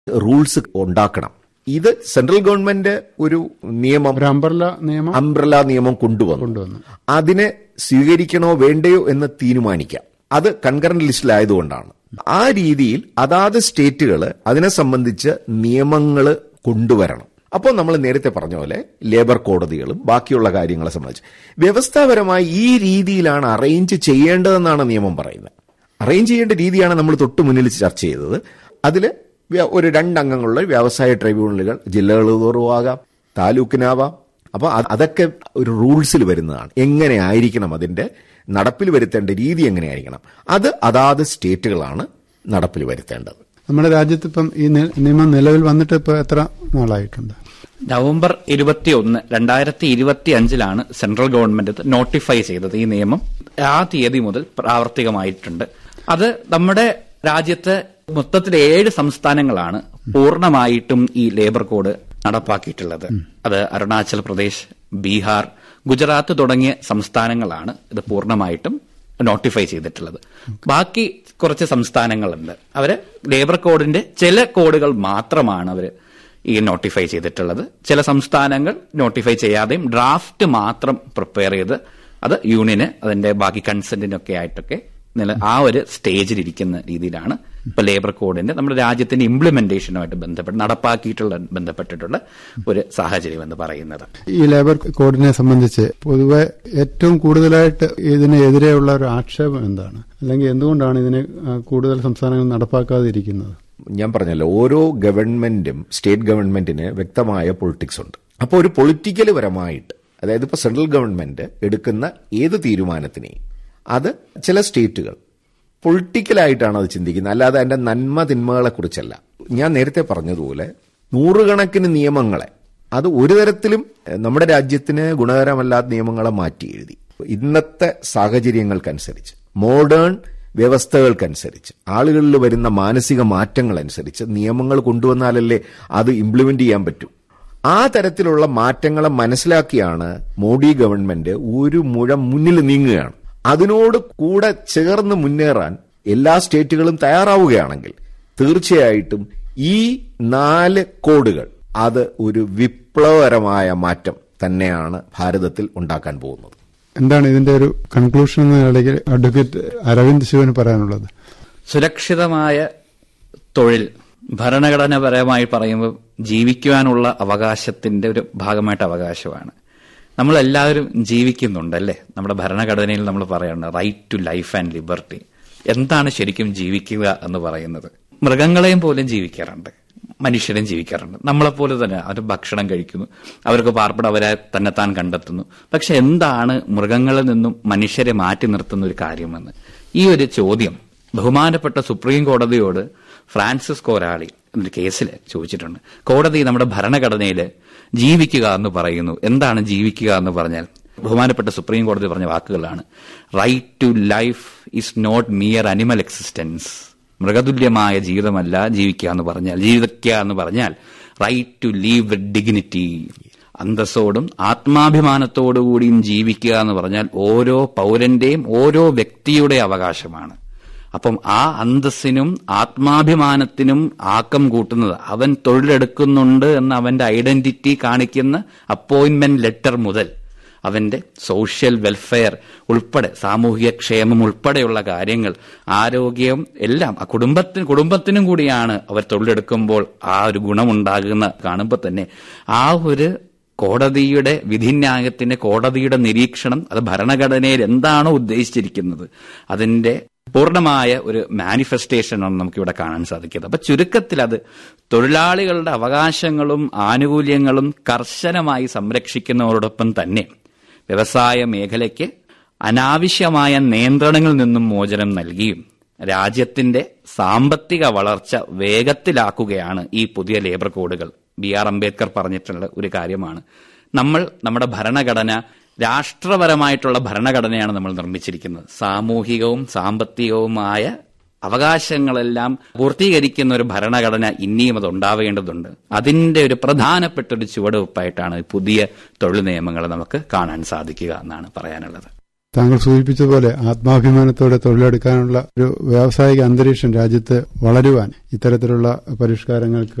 rules ഉണ്ടാക്കണം ഇത് central government ഒരു നിയമം ഒരു അംബർല നിയമം അംബ്രല നിയമം കൊണ്ടുവന്നു കൊണ്ടുവന്നു അതിനെ സ്വീകരിക്കണോ വേണ്ടയോ എന്ന് തീരുമാനിക്കാം അത് കൺകറന്റ് ലിസ്റ്റിലായതുകൊണ്ടാണ് ആ രീതിയിൽ അതാത് സ്റ്റേറ്റുകൾ അതിനെ സംബന്ധിച്ച് നിയമങ്ങൾ കൊണ്ടുവരണം അപ്പോൾ നമ്മൾ നേരത്തെ പറഞ്ഞ പോലെ ലേബർ കോടതികളും ബാക്കിയുള്ള കാര്യങ്ങളെ സംബന്ധിച്ച് വ്യവസ്ഥാപരമായി ഈ രീതിയിലാണ് അറേഞ്ച് ചെയ്യേണ്ടതെന്നാണ് നിയമം പറയുന്നത് അറേഞ്ച് ചെയ്യേണ്ട രീതിയാണ് നമ്മൾ തൊട്ട് മുന്നിൽ ചർച്ച ചെയ്തത് അതിൽ ഒരു രണ്ടംഗങ്ങളുള്ള വ്യവസായ ട്രൈബ്യൂണലുകൾ ജില്ലകൾ തോറും ആകാം താലൂക്കിനാവാം അപ്പോൾ അതൊക്കെ ഒരു റൂൾസിൽ വരുന്നതാണ് എങ്ങനെ ആയിരിക്കണം അതിന്റെ നടപ്പിൽ വരുത്തേണ്ട രീതി എങ്ങനെയായിരിക്കണം അത് അതാത് സ്റ്റേറ്റുകളാണ് നടപ്പിൽ വരുത്തേണ്ടത് നമ്മുടെ രാജ്യത്ത് ഇപ്പം ഈ നി- നിയമം നിലവിൽ വന്നിട്ട് ഇപ്പൊ എത്ര നാളായിട്ടുണ്ട് നവംബർ ഇരുപത്തിയൊന്ന് രണ്ടായിരത്തി ഇരുപത്തി അഞ്ചിലാണ് സെൻട്രൽ ഗവൺമെന്റ് ഇത് നോട്ടിഫൈ ചെയ്തത് ഈ നിയമം ആ തീയതി മുതൽ പ്രാവർത്തികമായിട്ടുണ്ട് അത് നമ്മുടെ രാജ്യത്ത് മൊത്തത്തിൽ ഏഴ് സംസ്ഥാനങ്ങളാണ് പൂർണ്ണമായിട്ടും ഈ ലേബർ കോഡ് നടപ്പാക്കിയിട്ടുള്ളത് അത് അരുണാചൽ പ്രദേശ് ബീഹാർ ഗുജറാത്ത് തുടങ്ങിയ സംസ്ഥാനങ്ങളാണ് ഇത് പൂർണ്ണമായിട്ടും നോട്ടിഫൈ ചെയ്തിട്ടുള്ളത് ബാക്കി കുറച്ച് സംസ്ഥാനങ്ങളുണ്ട് അവര് ലേബർ കോഡിന്റെ ചില കോഡുകൾ മാത്രമാണ് അവര് ഈ നോട്ടിഫൈ ചെയ്തിട്ടുള്ളത് ചില സംസ്ഥാനങ്ങൾ നോട്ടിഫൈ ചെയ്യാതെയും ഡ്രാഫ്റ്റ് മാത്രം പ്രിപ്പയർ ചെയ്ത് അത് യൂണിയന് അതിന്റെ ബാക്കി കൺസെന്റിനൊക്കെ ആയിട്ടൊക്കെ നില ആ ഒരു സ്റ്റേജിൽ ഇരിക്കുന്ന രീതിയിലാണ് ഇപ്പൊ ലേബർ കോഡിന്റെ നമ്മുടെ രാജ്യത്തിന്റെ ഇംപ്ലിമെന്റേഷനുമായിട്ട് ബന്ധപ്പെട്ട് നടപ്പാക്കിയിട്ടുള്ള ബന്ധപ്പെട്ടിട്ടുള്ള ഒരു സാഹചര്യം എന്ന് പറയുന്നത് ഈ ലേബർ കോഡിനെ സംബന്ധിച്ച് പൊതുവെ ഏറ്റവും കൂടുതലായിട്ട് ഇതിനെതിരെയുള്ള ഒരു ആക്ഷേപം എന്താണ് അല്ലെങ്കിൽ എന്തുകൊണ്ടാണ് ഇതിനെ ആ, കൂടുതൽ സംസ്ഥാനങ്ങൾ നടപ്പാക്കാതിരിക്കുന്നത് ഞാൻ പറഞ്ഞല്ലോ ഓരോ ഗവൺമെന്റും സ്റ്റേറ്റ് ഗവൺമെന്റിന് വ്യക്തമായ പൊളിറ്റിക്സ് ഉണ്ട് അപ്പോൾ ഒരു പൊളിറ്റിക്കൽ പരമായിട്ട് അതായത് ഇപ്പോൾ സെൻട്രൽ ഗവൺമെന്റ് എടുക്കുന്ന ഏത് തീരുമാനത്തിനെയും അത് ചില സ്റ്റേറ്റുകൾ പൊളിറ്റിക്കലായിട്ടാണ് അത് ചിന്തിക്കുന്നത് അല്ലാതെ അതിന്റെ നന്മ തിന്മകളെ കുറിച്ചല്ല ഞാൻ നേരത്തെ പറഞ്ഞതുപോലെ നൂറുകണക്കിന് നിയമങ്ങളെ അത് ഒരു തരത്തിലും എഹ്, നമ്മുടെ രാജ്യത്തിന് ഗുണകരമല്ലാത്ത നിയമങ്ങളെ മാറ്റി എഴുതി ഇന്നത്തെ സാഹചര്യങ്ങൾക്കനുസരിച്ച് മോഡേൺ വ്യവസ്ഥകൾക്കനുസരിച്ച് ആളുകളിൽ വരുന്ന മാനസിക മാറ്റങ്ങൾ അനുസരിച്ച് നിയമങ്ങൾ കൊണ്ടുവന്നാലല്ലേ അത് ഇംപ്ലിമെന്റ് ചെയ്യാൻ പറ്റൂ ആ തരത്തിലുള്ള മാറ്റങ്ങളെ മനസ്സിലാക്കിയാണ് മോഡി ഗവൺമെന്റ് ഒരു മുഴം മുന്നിൽ നീങ്ങുകയാണ് അതിനോട് കൂടെ ചേർന്ന് മുന്നേറാൻ എല്ലാ സ്റ്റേറ്റുകളും തയ്യാറാവുകയാണെങ്കിൽ തീർച്ചയായിട്ടും ഈ നാല് കോഡുകൾ അത് ഒരു വിപ്ലവകരമായ മാറ്റം തന്നെയാണ് ഭാരതത്തിൽ ഉണ്ടാക്കാൻ പോകുന്നത് എന്താണ് ഇതിന്റെ ഒരു കൺക്ലൂഷൻ എന്ന നിലയ്ക്ക് അഡ്വക്കേറ്റ് അരവിന്ദ് ശിവന് പറയാനുള്ളത് സുരക്ഷിതമായ തൊഴിൽ ഭരണഘടനാപരമായി പറയുമ്പോൾ ജീവിക്കുവാനുള്ള അവകാശത്തിന്റെ ഒരു ഭാഗമായിട്ട് അവകാശമാണ് നമ്മളെല്ലാവരും ജീവിക്കുന്നുണ്ടല്ലേ നമ്മുടെ ഭരണഘടനയിൽ നമ്മൾ പറയുന്നുണ്ട് right to life and liberty എന്താണ് ശരിക്കും ജീവിക്കുക എന്ന് പറയുന്നത് മൃഗങ്ങളെയും പോലും ജീവിക്കാറുണ്ട് മനുഷ്യരും ജീവിക്കാറുണ്ട് നമ്മളെപ്പോലെ തന്നെ അവർ ഭക്ഷണം കഴിക്കുന്നു അവർക്ക് പാർപ്പിടം അവരെ തന്നെത്താൻ കണ്ടെത്തുന്നു പക്ഷെ എന്താണ് മൃഗങ്ങളിൽ നിന്നും മനുഷ്യരെ മാറ്റി നിർത്തുന്ന ഒരു കാര്യമെന്ന് ഈ ഒരു ചോദ്യം ബഹുമാനപ്പെട്ട സുപ്രീം കോടതിയോട് ഫ്രാൻസിസ് കോരാളി എന്നൊരു കേസിൽ ചോദിച്ചിട്ടുണ്ട് കോടതി നമ്മുടെ ഭരണഘടനയിൽ ജീവിക്കുക എന്ന് പറയുന്നു എന്താണ് ജീവിക്കുക എന്ന് പറഞ്ഞാൽ ബഹുമാനപ്പെട്ട സുപ്രീം കോടതി പറഞ്ഞ വാക്കുകളാണ് right to life is not mere animal existence മൃഗതുല്യമായ ജീവിതമല്ല ജീവിക്കുക എന്ന് പറഞ്ഞാൽ ജീവിക്കുക എന്ന് പറഞ്ഞാൽ right to live with dignity അന്തസ്സോടും ആത്മാഭിമാനത്തോടുകൂടിയും ജീവിക്കുക എന്ന് പറഞ്ഞാൽ ഓരോ പൗരന്റെയും ഓരോ വ്യക്തിയുടെ അവകാശമാണ് അപ്പം ആ അന്തസ്സിനും ആത്മാഭിമാനത്തിനും ആക്കം കൂട്ടുന്നത് അവൻ തൊഴിലെടുക്കുന്നുണ്ട് എന്ന അവന്റെ ഐഡന്റിറ്റി കാണിക്കുന്ന അപ്പോയിന്റ്മെന്റ് ലെറ്റർ മുതൽ അവന്റെ സോഷ്യൽ വെൽഫെയർ ഉൾപ്പെടെ സാമൂഹിക ക്ഷേമം ഉൾപ്പെടെയുള്ള കാര്യങ്ങൾ ആരോഗ്യം എല്ലാം ആ കുടുംബത്തിന് കുടുംബത്തിനും കൂടിയാണ് അവർ തൊഴിലെടുക്കുമ്പോൾ ആ ഒരു ഗുണമുണ്ടാകുന്ന കാണുമ്പോൾ തന്നെ ആ ഒരു കോടതിയുടെ വിധിന്യായത്തിന്റെ കോടതിയുടെ നിരീക്ഷണം അത് ഭരണഘടനയിൽ എന്താണോ ഉദ്ദേശിച്ചിരിക്കുന്നത് അതിന്റെ പൂർണ്ണമായ ഒരു മാനിഫെസ്റ്റേഷനാണ് നമുക്കിവിടെ കാണാൻ സാധിക്കുന്നത് അപ്പൊ ചുരുക്കത്തിൽ അത് തൊഴിലാളികളുടെ അവകാശങ്ങളും ആനുകൂല്യങ്ങളും കർശനമായി സംരക്ഷിക്കുന്നതോടൊപ്പം തന്നെ വ്യവസായ മേഖലയ്ക്ക് അനാവശ്യമായ നിയന്ത്രണങ്ങളിൽ നിന്നും മോചനം നൽകിയും രാജ്യത്തിന്റെ സാമ്പത്തിക വളർച്ച വേഗത്തിലാക്കുകയാണ് ഈ പുതിയ ലേബർ കോഡുകൾ ബി ആർ അംബേദ്കർ പറഞ്ഞിട്ടുള്ള ഒരു കാര്യമാണ് നമ്മൾ നമ്മുടെ ഭരണഘടന രാഷ്ട്രപരമായിട്ടുള്ള ഭരണഘടനയാണ് നമ്മൾ നിർമ്മിച്ചിരിക്കുന്നത് സാമൂഹികവും സാമ്പത്തികവുമായ അവകാശങ്ങളെല്ലാം പൂർത്തീകരിക്കുന്ന ഒരു ഭരണഘടന ഇനിയും അത് ഉണ്ടാവേണ്ടതുണ്ട് അതിന്റെ ഒരു പ്രധാനപ്പെട്ട ഒരു ചുവടുവെപ്പായിട്ടാണ് ഈ പുതിയ തൊഴിൽ നിയമങ്ങൾ നമുക്ക് കാണാൻ സാധിക്കുക എന്നാണ് പറയാനുള്ളത് താങ്കൾ സൂചിപ്പിച്ചതുപോലെ ആത്മാഭിമാനത്തോടെ തൊഴിലെടുക്കാനുള്ള ഒരു വ്യാവസായിക അന്തരീക്ഷം രാജ്യത്ത് വളരുവാൻ ഇത്തരത്തിലുള്ള പരിഷ്കാരങ്ങൾക്ക്